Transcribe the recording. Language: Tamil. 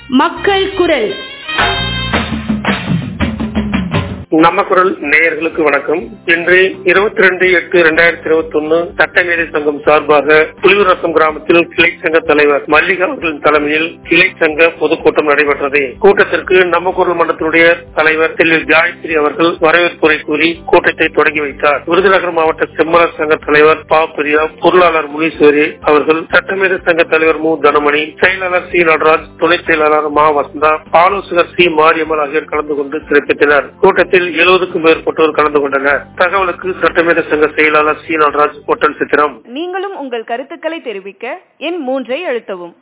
மக்கள் குரல் நம்ம குரல் நேயர்களுக்கு வணக்கம் இன்று இருபத்தி ரெண்டு எட்டு இரண்டாயிரத்தி இருபத்தி ஒன்னு சட்டமேதை சங்கம் சார்பாக புலிவரசம் கிராமத்தில் கிளை சங்க தலைவர் மல்லிகா அவர்களின் தலைமையில் கிளை சங்க பொதுக்கூட்டம் நடைபெற்றது கூட்டத்திற்கு நம்ம குரல் மன்றத்தினுடைய தலைவர் செல்வி காயத்ரி அவர்கள் வரவேற்புரை கூறி கூட்டத்தை தொடங்கி வைத்தார் விருதுநகர் மாவட்ட செம்மலர் சங்க தலைவர் பா பிரியா பொருளாளர் முனீஸ்வரி அவர்கள் சட்டமேதை சங்க தலைவர் மு தனமணி செயலாளர் சி நடராஜ் துணை செயலாளர் மா வசந்தா ஆலோசகர் சி மாரியம்மல் ஆகியோர் கலந்து கொண்டு சிறப்பித்தனர் கூட்டத்தில் எழுபதுக்கும் மேற்பட்டோர் கலந்து கொண்டனர் தகவலுக்கு சட்டமேத சங்க செயலாளர் சி நடராஜ் ஒட்டல் சித்திரம் நீங்களும் உங்கள் கருத்துக்களை தெரிவிக்க எண் மூன்றை அழுத்தவும்